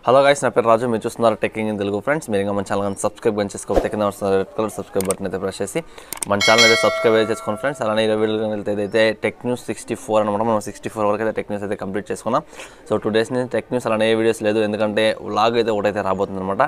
hello guys నా పేరు రాజు మీరు చూస్తున్నారు టెక్కింగ్ ఇన్ తెలుగు ఫ్రెండ్స్ మీరు ఇంకా మన ఛానల్ సబ్స్క్రైబ్ కానీ చేసుకోకపోతే కింద వస్తున్నారు రెడ్ కలర్ సబ్స్క్రైబ్ బటన్ అయితే ప్రెస్ చేసి మన ఛానల్ అయితే సబ్స్క్రైబ్ అయితే చేసుకోండి ఫ్రెండ్స్ అలానే ఇరవై వీడియో వెళ్తే అయితే టెక్ న్యూస్ సిక్స్టీ ఫోర్ అనమాట మనం సిక్స్టీ ఫోర్ వరకు అయితే టెక్ న్యూస్ అయితే కంప్లీట్ చేసుకున్నాం సో టూ డేస్ నుంచి టెక్ న్యూస్ అలానే ఏ వీడియోస్ లేదు ఎందుకంటే లాగ్ అయితే ఒకటైతే రాబోతుంది అనమాట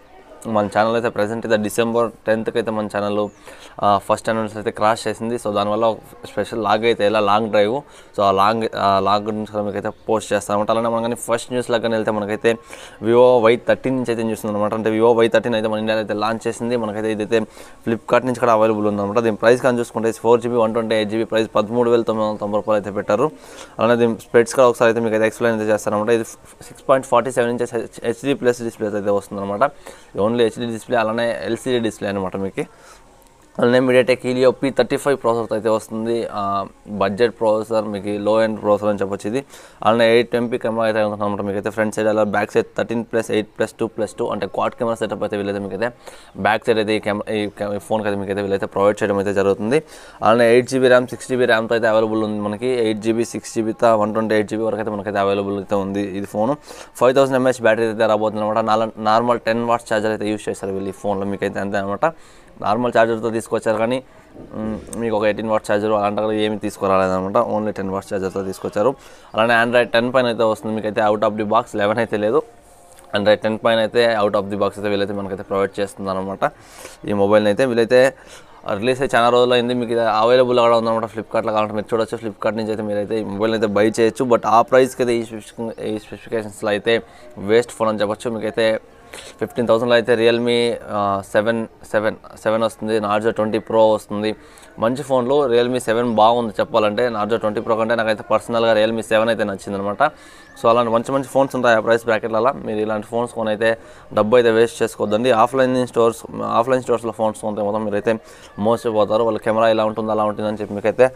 మన ఛానల్ అయితే ప్రజెంట్ అయితే డిసెంబర్ టెన్త్కి అయితే మన ఛానల్ ఫస్ట్ అనౌన్స్ అయితే క్రాష్ చేసింది సో దానివల్ల స్పెషల్ లాగ్ అయితే ఎలా లాంగ్ డ్రైవ్ సో ఆ లాంగ్ ఆ లాగ్ గురించి కూడా మీకైతే పోస్ట్ చేస్తాను అనమాట అలానే మనం కానీ ఫస్ట్ న్యూస్ లాగా వెళ్తే మనకైతే వివో వై థర్టీన్ నుంచి అయితే చూస్తుంది అనమాట అంటే వివో వై థర్టీన్ అయితే మన ఇండియాలో అయితే లాంచ్ చేసింది మనకైతే ఇదైతే ఫ్లిప్కార్ట్ నుంచి కూడా అవైలబుల్ ఉందన్నమాట దీని ప్రైస్ కానీ చూసుకుంటే four GB one twenty eight GB price పదమూడు వేల తొమ్మిది వందల తొంభై రూపాయలు అయితే పెట్టారు అలానే దీని స్పెట్స్ కూడా ఒకసారి అయితే మీకు అయితే ఎక్స్ప్లెయిన్ అయితే చేస్తారనమాట ఇది six point forty seven inches HD plus display అయితే వస్తుందన్నమాట ఓన్లీ హెచ్డీ డిస్ప్లే అలానే ఎల్సీడీ డిస్ప్లే అనమాట మీకు అలానే MediaTek Helio P thirty five processor అయితే వస్తుంది బడ్జెట్ ప్రాసెసర్ మీకు లో ఎండ్ ప్రాసెసర్ అని చెప్పొచ్చు ఇది అలానే ఎయిట్ ఎంపీ కెమెరా అయితే ఉంటుందన్నమాట మీకు అయితే ఫ్రంట్ సైడ్ అలా back side thirteen plus eight plus two plus two అంటే క్వాడ్ కెమెరా సెటప్ అయితే వీళ్ళైతే మీకు అయితే బ్యాక్ సైడ్ అయితే ఈ కెమెరా ఈ కె- ఈ ఫోన్కి అయితే మీకు అయితే వీళ్ళైతే ప్రొవైడ్ చేయడం అయితే జరుగుతుంది అలానే eight GB RAM six GB ర్యామ్తో అయితే అవైలబుల్ ఉంది మనకి ఎయిట్ జీబీ సిక్స్ జీబీతో వన్ ట్వంటీ ఎయిట్ జీబీ వరకు అయితే మనకైతే అవైలబుల్ అయితే ఉంది ఇది phone five thousand MS battery అయితే రాబోతుంది అనమాట నార్మల్ టెన్ వాట్స్ ఛార్జర్ అయితే యూస్ చేస్తారు వీళ్ళు ఈ ఫోన్లో మీకు అయితే అంతే అనమాట నార్మల్ ఛార్జర్తో తీసుకొచ్చారు కానీ మ్, మీకు ఒక ఎయిటీన్ వాట్స్ ఛార్జర్ అలాంటి ఏమి తీసుకురాలేదన్నమాట ఓన్లీ టెన్ వాట్స్ ఛార్జర్తో తీసుకొచ్చారు అలానే ఆండ్రాయిడ్ టెన్ పైన అయితే వస్తుంది మీకు అయితే out of the box eleven అయితే లేదు ఆండ్రాయిడ్ టెన్ పైన అయితే అవుట్ ఆఫ్ ది బాక్స్ అయితే వీళ్ళైతే మనకైతే ప్రొవైడ్ చేస్తున్నారు అనమాట ఈ మొబైల్ని అయితే వీళ్ళైతే రిలీజ్ అయ్యి చాలా రోజులు అయింది మీకు ఇది అవైలబుల్ కూడా ఉందన్నమాట ఫ్లిప్కార్ట్లో కావాలంటే మీరు చూడొచ్చు ఫ్లిప్కార్ట్ నుంచి అయితే మీరైతే ఈ మొబైల్ అయితే బై చేయొచ్చు బట్ ఆ ప్రైస్కి అయితే ఈ స్పెసిఫిక్ ఈ స్పెసిఫికేషన్స్లో అయితే వేస్ట్ ఫోన్ అని చెప్పొచ్చు మీకైతే ఫిఫ్టీన్ థౌసండ్లో అయితే రియల్మీ సెవెన్ సెవెన్ సెవెన్ వస్తుంది నార్జో ట్వంటీ ప్రో వస్తుంది మంచి ఫోన్లో రియల్మీ సెవెన్ బాగుంది చెప్పాలంటే నార్జో ట్వంటీ ప్రో కంటే నాకైతే పర్సనల్గా రియల్మీ సెవెన్ అయితే నచ్చింది అనమాట సో అలాంటి మంచి మంచి ఫోన్స్ ఉంటాయి ఆ ప్రైస్ బ్రాకెట్లలో మీరు ఇలాంటి ఫోన్స్ కొని అయితే డబ్బు అయితే వేస్ట్ చేసుకోవద్దండి ఆఫ్లైన్ స్టోర్స్ ఆఫ్లైన్ స్టోర్స్లో ఫోన్స్ కొంటే మొత్తం మీరైతే మోసపోతారు వాళ్ళ కెమెరా ఇలా ఉంటుంది అలా ఉంటుందని చెప్పి మీకైతే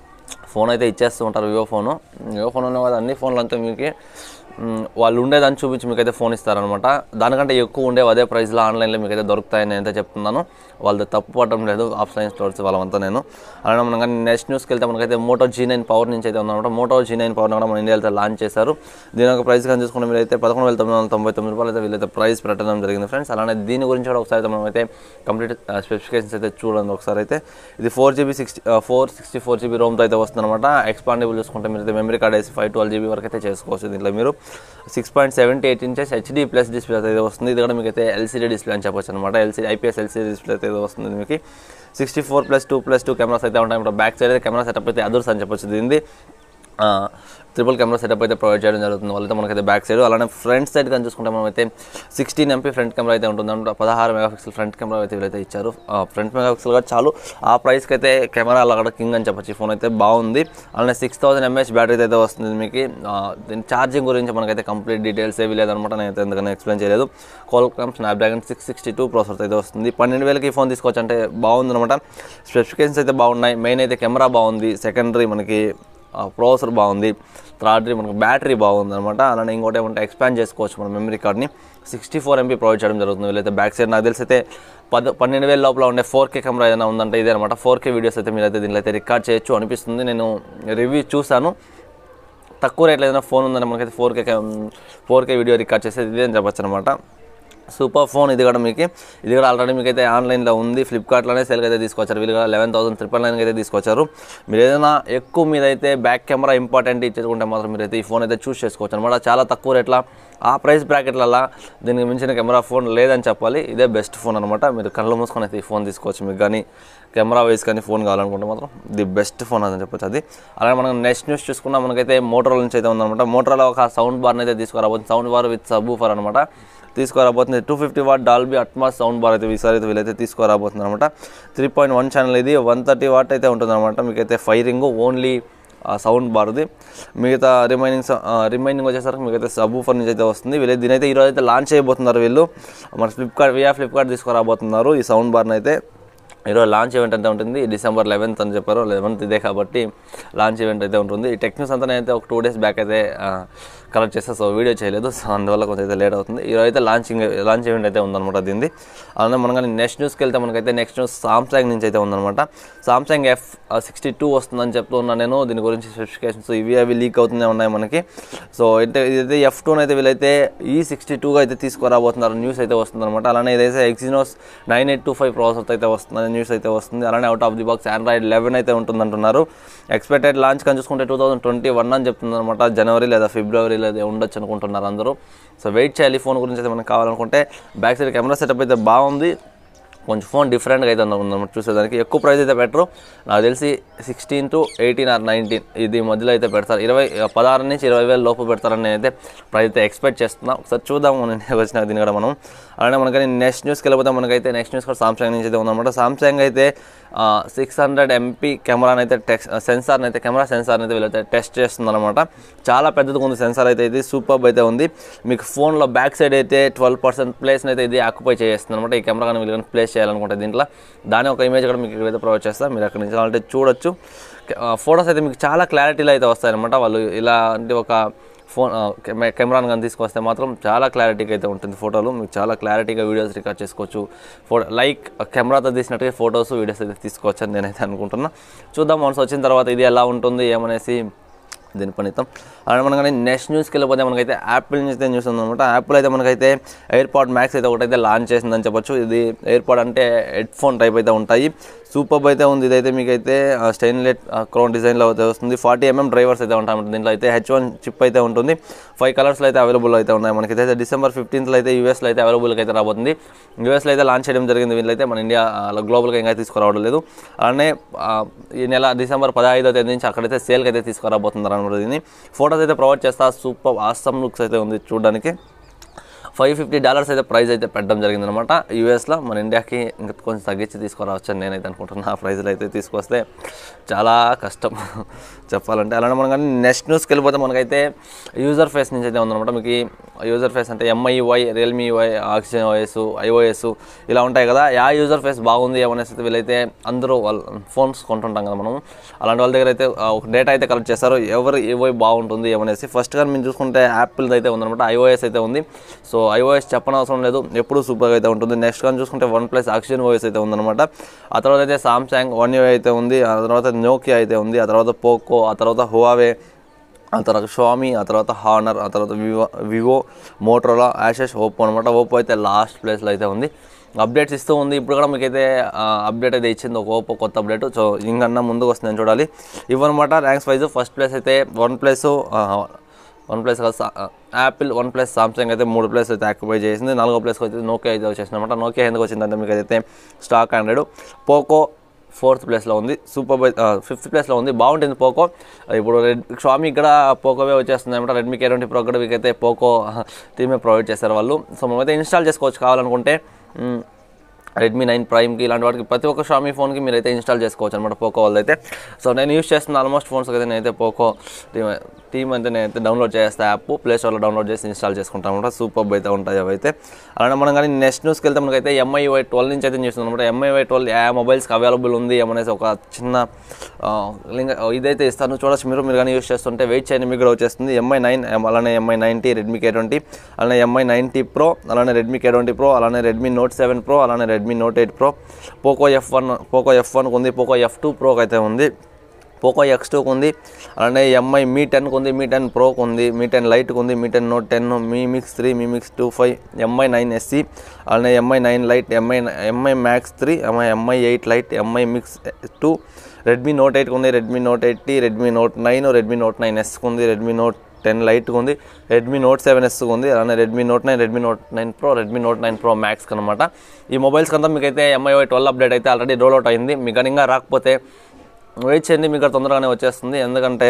ఫోన్ అయితే ఇచ్చేస్తూ ఉంటారు వివో ఫోను వివో ఫోన్ ఉన్న కదా అన్ని ఫోన్లు అంతా మీకు మ్, వాళ్ళు ఉండేదాన్ని చూపించి మీకైతే ఫోన్ ఇస్తారనమాట దానికంటే ఎక్కువ ఉండేవి అదే ప్రైస్లో ఆన్లైన్లో మీకైతే దొరుకుతాయని అయితే చెప్తున్నాను వాళ్ళది తప్పు పడడం లేదు ఆఫ్లైన్ స్టోర్స్ వాళ్ళంతా నేను అలానే మనం కానీ నెక్స్ట్ న్యూస్కి వెళ్తే మనకైతే మోటో జీ నైన్ పవర్ నుంచి అయితే ఉందన్నమాట మోటో జీ నైన్ పవర్ కూడా మన ఇండియాలో అయితే లాంచ్ చేశారు దీని యొక్క ప్రైస్ కానీ చూసుకుంటే మీరైతే పదకొండు వేల తొమ్మిది వందల తొంభై తొమ్మిది రూపాయలు అయితే వీళ్ళైతే ప్రైస్ పెట్టడం జరిగింది ఫ్రెండ్స్ అలానే దీని గురించి కూడా ఒకసారి అయితే మనం అయితే కంప్లీట్ స్పెసిఫికేషన్స్ అయితే చూడండి ఒకసారి అయితే ఇది four GB sixty four sixty four GB రోమ్తో అయితే వస్తుందన్నమాట ఎక్స్పాండబుల్ చూసుకుంటే మీరు అయితే మెమరీ కార్డ్ వేసి ఫైవ్ ట్వెల్వ్ జీబీ వరకు అయితే చేసుకోవచ్చు దీంట్లో మీరు six point seventy eight inches HD plus display అయితే వస్తుంది ఇది కూడా మీకు అయితే ఎల్సీడీ డిస్ప్లే అని చెప్పొచ్చు అనమాట ఎల్సీ ఐపీఎస్ ఎల్సీడీ డిస్ప్లే అయితే వస్తుంది మీకు sixty four plus two plus two cameras అయితే ఉంటాయి ఇప్పుడు బ్యాక్ సైడ్ అయితే కెమెరా సెటప్ అయితే అదర్స్ అని చెప్పొచ్చు దీనిది ట్రిపుల్ కెమెరా సెటప్ అయితే ప్రొవైడ్ చేయడం జరుగుతుంది వాళ్ళైతే మనకైతే బ్యాక్ సైడ్ అలానే ఫ్రంట్ సైడ్ కానీ చూసుకుంటే మనం అయితే సిక్స్టీన్ ఎంపీ ఫ్రంట్ కెమెరా అయితే ఉంటుంది అంటే పదహారు మెగాపిక్సెల్ ఫ్రంట్ కెమెరా అయితే వీళ్ళైతే ఇచ్చారు ఫ్రంట్ మెగాపిక్సెల్ కూడా చాలు ఆ ప్రైస్కి అయితే కెమెరా అలా కూడా కింగ్ అని చెప్పొచ్చు ఈ ఫోన్ అయితే బాగుంది అలానే సిక్స్ థౌసండ్ ఎంఎహెచ్ బ్యాటరీ అయితే వస్తుంది మీకు ఆ, దీని ఛార్జింగ్ గురించి మనకైతే కంప్లీట్ డీటెయిల్స్ ఏవి లేదనమాట నేనైతే ఎందుకని ఎక్స్ప్లెయిన్ చేయలేదు Qualcomm Snapdragon six sixty two processor అయితే వస్తుంది పన్నెండు వేలకి ఈ ఫోన్ తీసుకోవచ్చు అంటే బాగుందనమాట స్పెసిఫికేషన్స్ అయితే బాగున్నాయి మెయిన్ అయితే కెమెరా బాగుంది సెకండరీ మనకి ప్రాసెసర్ బాగుంది థర్డ్ మనకు బ్యాటరీ బాగుంది అనమాట అలానే ఇంకోటి ఏమంటే ఎక్స్పాండ్ చేసుకోవచ్చు మన మెమరీ కార్డ్ని సిక్స్టీ ఫోర్ ఎంపీ ప్రొవైడ్ చేయడం జరుగుతుంది వీళ్ళైతే బ్యాక్ సైడ్ నాకు తెలిసి అయితే పద పన్నెండు వేల లోపల ఉండే ఫోర్ కే కెమెరా ఏదైనా ఉందంటే ఇదే అనమాట ఫోర్ కే వీడియోస్ అయితే మీరైతే దీనిలో అయితే రికార్డ్ చేయొచ్చు అనిపిస్తుంది నేను రివ్యూ చూశాను తక్కువ రేట్లో ఏదైనా ఫోన్ ఉందని మనకైతే four K four K video record చేసేది ఇదే అని చెప్పచ్చు అనమాట సూపర్ ఫోన్ ఇది కూడా మీకు ఇది కూడా ఆల్రెడీ మీకు అయితే ఆన్లైన్లో ఉంది ఫ్లిప్కార్ట్లోనే సేల్కి అయితే తీసుకొచ్చారు వీళ్ళు కూడా లెవెన్ థౌసండ్ ట్రిపుల్ నైన్కి అయితే తీసుకొచ్చారు మీరు ఏదైనా ఎక్కువ మీద అయితే బ్యాక్ కెమెరా ఇంపార్టెంట్ ఇచ్చేసుకుంటే మాత్రం మీరు అయితే ఈ ఫోన్ అయితే చూస్ చేసుకోవచ్చు అనమాట చాలా తక్కువ రేట్ల ఆ ప్రైస్ బ్రాకెట్లలో దీనికి మించిన కెమెరా ఫోన్ లేదని చెప్పాలి ఇదే బెస్ట్ ఫోన్ అనమాట మీరు కళ్ళు మూసుకొని అయితే ఈ ఫోన్ తీసుకోవచ్చు మీకు కానీ కెమెరా వైస్ కానీ ఫోన్ కావాలనుకుంటే మాత్రం ది బెస్ట్ ఫోన్ అని చెప్పొచ్చు అది అలాగే మనం నెక్స్ట్ న్యూస్ చూసుకున్నా మనకైతే మోటరోలా నుంచి అయితే ఉందన్నమాట మోటరోలా ఒక సౌండ్ బార్ని అయితే తీసుకురాబోతుంది సౌండ్ బార్ విత్ సబూఫర్ అనమాట తీసుకురాబోతుంది two fifty watt Dolby Atmos sound bar అయితే ఈసారి అయితే వీళ్ళైతే తీసుకురాబోతుంది అనమాట త్రీ పాయింట్ వన్ ఛానల్ ఇది వన్ థర్టీ వాట్ అయితే ఉంటుంది అనమాట మీకైతే ఫైరింగ్ ఓన్లీ సౌండ్ బార్ది మిగతా రిమైనింగ్ రిమైనింగ్ వచ్చేసరికి మీకైతే సబూఫర్ నుంచి అయితే వస్తుంది వీళ్ళు దీని అయితే ఈరోజు అయితే లాంచ్ చేయబోతున్నారు వీళ్ళు మన ఫ్లిప్కార్ట్ వియా ఫ్లిప్కార్ట్ తీసుకురాబోతున్నారు ఈ సౌండ్ బార్ని అయితే ఈరోజు లాంచ్ ఈవెంట్ అయితే ఉంటుంది డిసెంబర్ లెవెన్త్ అని చెప్పారు లెవెన్త్ ఇదే కాబట్టి లాంచ్ ఈవెంట్ అయితే ఉంటుంది ఈ టెక్నిక్స్ అంతా అయితే ఒక టూ డేస్ బ్యాక్ అయితే కలెక్ట్ చేస్తే సో వీడియో చేయలేదు సో అందువల్ల కొంచెం అయితే లేట్ అవుతుంది ఈరోజు అయితే లాంచింగ్ లాంచ్ ఈవెంట్ అయితే ఉందన్నమాట దీన్ని అలానే మనం కానీ నెక్స్ట్ న్యూస్కి వెళ్తే మనకైతే నెక్స్ట్ న్యూస్ సామ్సంగ్ నుంచి అయితే ఉందన్నమాట సామ్సంగ్ ఎఫ్ సిక్స్టీ టూ వస్తుందని చెప్తూ ఉన్నాను నేను దీని గురించి స్పెసిఫికేషన్స్ ఇవి అవి లీక్ అవుతూనే ఉన్నాయి మనకి సో అయితే ఇదైతే ఎఫ్ టూని అయితే వీళ్ళైతే ఈ సిక్స్టీ టూగా అయితే తీసుకురాబోతున్నారు న్యూస్ అయితే వస్తుంది అనమాట అలానే ఇదైతే Exynos nine eight two five process అయితే వస్తుంది న్యూస్ అయితే వస్తుంది అలానే out of the box Android eleven అయితే ఉంటుందంటున్నారు ఎక్స్పెక్టెడ్ లాంచ్ కానీ చూసుకుంటే టూ థౌసండ్ ట్వంటీ వన్ అని చెప్తుంది అనమాట జనవరి లేదా ఫిబ్రవరి లేదా ఉండొచ్చు అనుకుంటున్నారు అందరూ సో వెయిట్ చేయాలి ఫోన్ గురించి అయితే మనకు కావాలనుకుంటే బ్యాక్ సైడ్ కెమెరా సెటప్ అయితే బాగుంది కొంచెం ఫోన్ డిఫరెంట్గా అయితే ఉందన్నమాట చూసేదానికి ఎక్కువ ప్రైస్ అయితే పెట్టరు నాకు తెలిసి sixteen to eighteen or nineteen ఇది మధ్యలో అయితే పెడతారు ఇరవై పదహారు నుంచి ఇరవై వేల లోపు పెడతారని నేనైతే ప్రైస్ అయితే ఎక్స్పెక్ట్ చేస్తున్నా ఒకసారి చూద్దాం మనం వచ్చిన దీని కూడా మనం అలానే మనకని నెక్స్ట్ న్యూస్కి వెళ్ళిపోతే మనకైతే నెక్స్ట్ న్యూస్ కూడా సామ్సంగ్ నుంచి అయితే ఉందన్నమాట సామ్సంగ్ అయితే సిక్స్ హండ్రెడ్ ఎంపీ కెమెరాని అయితే టెక్స్ సెన్సార్ని అయితే కెమెరా సెన్సార్ని అయితే వీళ్ళైతే టెస్ట్ చేస్తుందన్నమాట చాలా పెద్దదిగా ఉంది సెన్సార్ అయితే ఇది సూపర్ అయితే ఉంది మీకు ఫోన్లో బ్యాక్ సైడ్ అయితే ట్వెల్వ్ పర్సెంట్ ప్లేస్ని అయితే ఇది ఆక్యుపై చేస్తుంది అనమాట ఈ కెమెరా కానీ వీళ్ళు ప్లేస్ చేయాలనుకుంటే దీంట్లో దాని ఒక ఇమేజ్ కూడా మీకు ఇక్కడైతే ప్రొవైడ్ చేస్తారు మీరు అక్కడ నుంచి కావాలంటే చూడొచ్చు ఫొటోస్ అయితే మీకు చాలా క్లారిటీలో అయితే వస్తాయన్నమాట వాళ్ళు ఇలాంటి ఒక ఫోన్ కెమెరాను కానీ తీసుకొస్తే మాత్రం చాలా క్లారిటీగా అయితే ఉంటుంది ఫోటోలు మీకు చాలా క్లారిటీగా వీడియోస్ రికార్డ్ చేసుకోవచ్చు ఫోటో లైక్ కెమెరాతో తీసినట్టుగా ఫొటోస్ వీడియోస్ అయితే తీసుకోవచ్చు అని నేనైతే అనుకుంటున్నా చూద్దాం మనసు వచ్చిన తర్వాత ఇది ఎలా ఉంటుంది ఏమనేసి దీని పనితం అలానే మనం కానీ నెక్స్ట్ న్యూస్కి వెళ్ళిపోతే మనకైతే యాపిల్ నుంచి అయితే న్యూస్ ఉందన్నమాట యాపిల్ అయితే మనకైతే ఎయిర్పాడ్ మ్యాక్స్ అయితే ఒకటైతే లాంచ్ చేసిందని చెప్పొచ్చు ఇది ఎయిర్పాడ్ అంటే హెడ్ ఫోన్ టైప్ అయితే ఉంటాయి సూపర్ అయితే ఉంది ఇదైతే మీకైతే స్టెయిన్లెట్ క్రౌన్ డిజైన్లో అయితే వస్తుంది ఫార్టీ ఎంఎం డ్రైవర్స్ అయితే ఉంటాయి దీంట్లో అయితే హెచ్ వన్ చిప్ అయితే ఉంటుంది ఫైవ్ కలర్స్లో అయితే అవైలబుల్ అయితే ఉన్నాయి మనకైతే డిసెంబర్ ఫిఫ్టీన్త్లో అయితే యూఎస్లో అయితే అవైలబుల్గా అయితే రాబోతుంది యూఎస్లో అయితే లాంచ్ చేయడం జరిగింది వీళ్ళు అయితే మన ఇండియా గ్లోబల్గా ఇంకా తీసుకురావడం లేదు అలానే ఆ, ఈ నెల డిసెంబర్ పదహైదో తేదీ నుంచి అక్కడైతే సేల్కి అయితే తీసుకురాబోతున్నారు అనమాట దీన్ని ఫోటోస్ అయితే ప్రొవైడ్ చేస్తా సూపర్ ఆసమ్ లుక్స్ అయితే ఉంది చూడడానికి ఫైవ్ ఫిఫ్టీ డాలర్స్ అయితే ప్రైస్ అయితే పెట్టడం జరిగింది అనమాట యూఎస్లో మన ఇండియాకి ఇంకా కొంచెం తగ్గించి తీసుకురావచ్చు అని నేనైతే అనుకుంటున్నా ఆ ప్రైస్లో అయితే తీసుకొస్తే చాలా కష్టం చెప్పాలంటే అలానే మనం కానీ నెక్స్ట్ న్యూస్కి వెళ్ళిపోతే మనకైతే యూజర్ ఫేస్ నుంచి అయితే ఉందన్నమాట మీకు యూజర్ ఫేస్ అంటే MIUI Realme UI Oxygen OS iOS ఇలా ఉంటాయి కదా యా యూజర్ ఫేస్ బాగుంది ఏమనేసి అయితే వీళ్ళైతే అందరూ వాళ్ళ ఫోన్స్ కొంటుంటాం కదా మనం అలాంటి వాళ్ళ దగ్గర అయితే ఆ, ఒక డేటా అయితే కలెక్ట్ చేస్తారు ఎవరు ఏవై బాగుంటుంది ఏమనేసి ఫస్ట్ కానీ మేము చూసుకుంటే యాపిల్ అయితే ఉందన్నమాట ఐఓఎస్ అయితే ఉంది సో ఐఓఎస్ చెప్పనవసరం లేదు ఎప్పుడు సూపర్గా అయితే ఉంటుంది నెక్స్ట్ కానీ చూసుకుంటే వన్ ప్లస్ ఆక్సిజన్ ఓఎస్ అయితే ఉందన్నమాట ఆ తర్వాత అయితే సామ్సంగ్ వన్ యూ అయితే ఉంది ఆ తర్వాత నోకియా అయితే ఉంది ఆ తర్వాత పోకో ఆ తర్వాత హువావే ఆ తర్వాత షామీ ఆ తర్వాత హానర్ ఆ తర్వాత Vivo Vivo Motorola Asus Oppo అనమాట ఓప్పో అయితే లాస్ట్ ప్లేస్లో అయితే ఉంది అప్డేట్స్ ఇస్తూ ఉంది ఇప్పుడు కూడా మీకైతే అప్డేట్ అయితే ఇచ్చింది ఒక ఓప్పో కొత్త అప్డేట్ సో ఇంకన్నా ముందుకు వస్తుందని చూడాలి ఇవన్నమాట ర్యాంక్స్ వైజ్ ఫస్ట్ ప్లేస్ అయితే one plus one plus Apple one plus Samsung అయితే మూడు ప్లేస్ అయితే ఆక్యుపై చేసింది నాలుగో ప్లేస్కి అయితే నోకియా అయితే వచ్చేసింది అనమాట నోకియా ఎందుకు వచ్చిందంటే మీకు అయితే స్టాక్ హండ్రెడ్ పోకో ఫోర్త్ ప్లేస్లో ఉంది సూపర్ బై ఫిఫ్త్ ప్లేస్లో ఉంది బాగుంటుంది పోకో ఇప్పుడు రెడ్ స్వామి ఇక్కడ పోకోవే వచ్చేస్తుంది అనమాట రెడ్మీ కే ట్వంటీ ప్రో కూడా మీకైతే పోకో టీమే ప్రొవైడ్ చేస్తారు వాళ్ళు సో మనమైతే ఇన్స్టాల్ చేసుకోవచ్చు కావాలనుకుంటే మ్, రెడ్మీ నైన్ ప్రైమ్కి ఇలాంటి వాటికి ప్రతి ఒక్క షామీ ఫోన్కి మీరు అయితే ఇన్స్టాల్ చేసుకోవచ్చు అనమాట పోకో వాళ్ళు అయితే సో నేను యూస్ చేస్తున్న ఆల్మోస్ట్ ఫోన్స్ అయితే నేనైతే పోకో టీమ్ టీమ్ అయితే నేనైతే డౌన్లోడ్ చేస్తే యాప్ ప్లే స్టోర్లో డౌన్లోడ్ చేసి ఇన్స్టాల్ చేసుకుంటాను అనమాట సూపర్ అయితే ఉంటాయి అవి అయితే అలానే మనం కానీ నెక్స్ట్ న్యూస్కి వెళ్తే మనకైతే ఎంఐ వై ట్వెల్వ్ నుంచి అయితే న్యూస్ అనమాట ఎంఐ వై ట్వెల్వ్ ఏ మొబైల్స్కి అవైలబుల్ ఉంది ఏమనేసి ఒక చిన్న ఆ, లింక్ ఇదైతే ఇస్తాను చూడొచ్చు మీరు మీరు కానీ యూస్ చేస్తుంటే వెయిట్ చేయండి మీకు కూడా వచ్చేస్తుంది ఎంఐ నైన్ అలానే Mi nine T Redmi K twenty అలానే ఎంఐ నైంటీ ప్రో అలానే రెడ్మీ కే ట్వంటీ ప్రో అలానే రెడ్మీ నోట్ సెవెన్ ప్రో అలానే Redmi note eight pro Poco F one Poco F వన్కి ఉంది పోకో ఎఫ్ టూ ప్రోకి అయితే ఉంది పోకో ఎక్స్ టూకి ఉంది అలానే ఎంఐ మీ టెన్కి ఉంది మీ టెన్ ప్రోకి ఉంది మీ టెన్ లైట్కి ఉంది Mi ten note ten Mi mix three Mi mix two five Mi nine SE అలానే Mi nine lite Mi Mi max three Mi Mi eight lite Mi mix two Redmi note ఎయిట్కి ఉంది Redmi note eight T Redmi note nine Redmi note nine ఎస్కి ఉంది Redmi note ten లైట్కి ఉంది Redmi note seven S ఉంది అలానే Redmi note nine Redmi note nine pro Redmi note nine pro max అనమాట ఈ మొబైల్స్ అంతా మీకు అయితే ఎంఐ ట్వెల్వ్ అప్డేట్ అయితే ఆల్రెడీ రోల్ అవుట్ అయింది మీకు కానీ ఇంకా రాకపోతే వెయిట్ చేయండి మీకు అది తొందరగానే వచ్చేస్తుంది ఎందుకంటే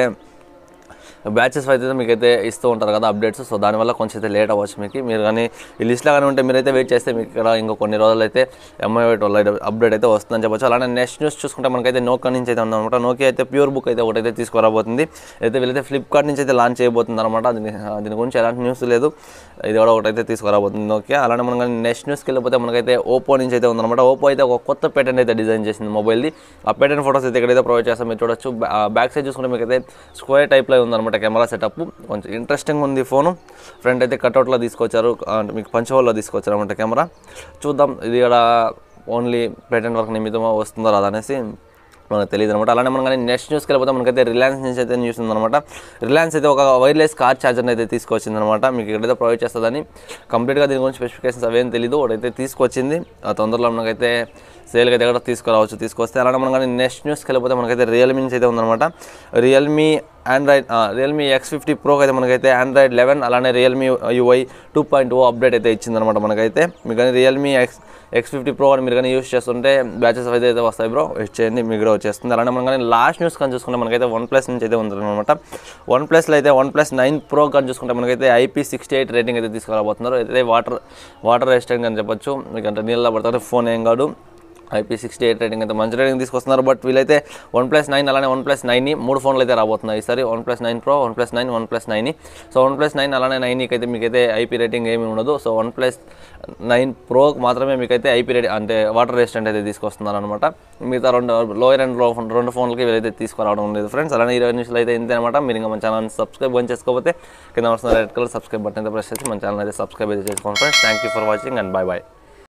బ్యాచెస్ అయితే మీకు అయితే ఇస్తూ ఉంటారు కదా అప్డేట్స్ సో దానివల్ల కొంచెం అయితే లేట్ అవ్వచ్చు మీకు మీరు కానీ ఈ లిస్ట్లో కానీ ఉంటే మీరైతే వెయిట్ చేస్తే మీకు ఇక్కడ ఇంకో కొన్ని రోజులు అయితే ఎంఐ ట్వెల్వ్ అప్డేట్ అయితే వస్తుందని చెప్పొచ్చు అలానే నెక్స్ట్ న్యూస్ చూసుకుంటే మనకైతే నోకా నుంచి అయితే ఉందన్నమాట నోకియా అయితే ప్యూర్ బుక్ అయితే ఒకటైతే తీసుకురాబోతుంది అయితే వీళ్ళైతే ఫ్లిప్కార్ట్ నుంచి అయితే లాంచ్ చేయబోతుంది అనమాట దీని దీని గురించి ఎలాంటి న్యూస్ లేదు ఇది కూడా ఒకటైతే తీసుకురాబోతుంది నోకియా అలానే మనం కానీ నెక్స్ట్ న్యూస్కి వెళ్ళిపోతే మనకైతే ఓపో నుంచి అయితే ఉందన్నమాట ఓపో అయితే ఒక కొత్త పేటెంట్ అయితే డిజైన్ చేసింది మొబైల్ది ఆ పేటెంట్ ఫోటోస్ అయితే ఇక్కడైతే ప్రొవైడ్ చేస్తాం మీరు చూడొచ్చు బ్యాక్ సైడ్ చూసుకుంటే మీకు అయితే స్క్వేర్ టైప్లో ఉందన్నమాట అనమాట కెమెరా సెటప్ కొంచెం ఇంట్రెస్టింగ్ ఉంది ఫోను ఫ్రంట్ అయితే కట్అవుట్లో తీసుకొచ్చారు అంటే మీకు పంచహోల్లో తీసుకొచ్చారు అనమాట కెమెరా చూద్దాం ఇది ఇక్కడ ఓన్లీ పేటెంట్ వర్క్ నిమిత్తం వస్తుందో రాదా అనేసి మనకు తెలియదు అనమాట అలానే మనం కానీ నెక్స్ట్ న్యూస్కి వెళ్ళిపోతే మనకైతే రిలయన్స్ నుంచి అయితే న్యూస్ ఉందన్నమాట రిలయన్స్ అయితే ఒక వైర్లెస్ కార్ ఛార్జర్ని అయితే తీసుకొచ్చిందనమాట మీకు ఇక్కడైతే ప్రొవైడ్ చేస్తుందని కంప్లీట్గా దీని గురించి స్పెసిఫికేషన్స్ అవేం తెలియదు ఒకటైతే తీసుకొచ్చింది ఆ తొందరలో మనకైతే సేల్కి అయితే కూడా తీసుకురావచ్చు తీసుకొస్తే అలానే మనం కానీ నెక్స్ట్ న్యూస్కి వెళ్ళిపోతే మనకైతే రియల్మీ నుంచి అయితే ఉందన్నమాట Realme Android Realme X fifty ప్రోకి అయితే మనకైతే ఆండ్రాయిడ్ లెవెన్ అలానే Realme UI two point O update అయితే ఇచ్చిందనమాట మనకైతే మీకు కానీ Realme X X fifty pro అని మీరు కానీ యూస్ చేస్తుంటే బ్యాచెస్ అయితే అయితే వస్తాయి బ్రో యూస్ చేయండి మీకు కూడా వచ్చేస్తుంది అలానే మనం కానీ లాస్ట్ న్యూస్ కానీ చూసుకుంటే మనకైతే వన్ ప్లస్ నుంచి అయితే ఉందన్నమాట వన్ ప్లస్లో అయితే వన్ ప్లస్ నైన్ ప్రో కానీ చూసుకుంటే మనకైతే ఐపీ సిక్స్టీ ఎయిట్ రేటింగ్ అయితే తీసుకురాబోతున్నారు అయితే వాటర్ వాటర్ రెసిస్టెంట్ అని చెప్పొచ్చు మీకు అంటే నీళ్ళ పడతారు ఫోన్ ఏం కాదు ఐపీ సిక్స్టీ ఎయిట్ రేటింగ్ అయితే మంచి రేటింగ్ తీసుకొస్తున్నారు బట్ వీళ్ళైతే వన్ ప్లస్ నైన్ అలానే వన్ ప్లస్ నైన్ మూడు ఫోన్లు అయితే రాబోతున్నాయి ఈసారి one plus nine pro one plus nine one plus nine so one plus nine అలానే నైన్కి అయితే మీకైతే ఐపీ రేటింగ్ ఏమీ ఉండదు so one plus nine pro మాత్రమే మీకైతే ఐపీ రేటింగ్ అంటే వాటర్ రెసిస్టెంట్ అయితే తీసుకొస్తున్నారు అనమాట మిగతా రెండు లోయర్ అండ్ లో రెండు ఫోన్లకి వీళ్ళైతే తీసుకురావడం లేదు ఫ్రెండ్స్ అలానే ఇరవై నిమిషాలు అయితే ఇంతే అనమాట మీరు ఇంకా మన ఛానల్ సబ్స్క్రైబ్ అని చేసుకోకపోతే కింద వస్తున్న రెడ్ కలర్ సబ్స్క్రైబ్ బటన్ అయితే ప్రెస్ చేసి మన ఛానల్ అయితే సబ్స్క్రైబ్ అయితే చేసుకోండి friends thank you for watching and bye bye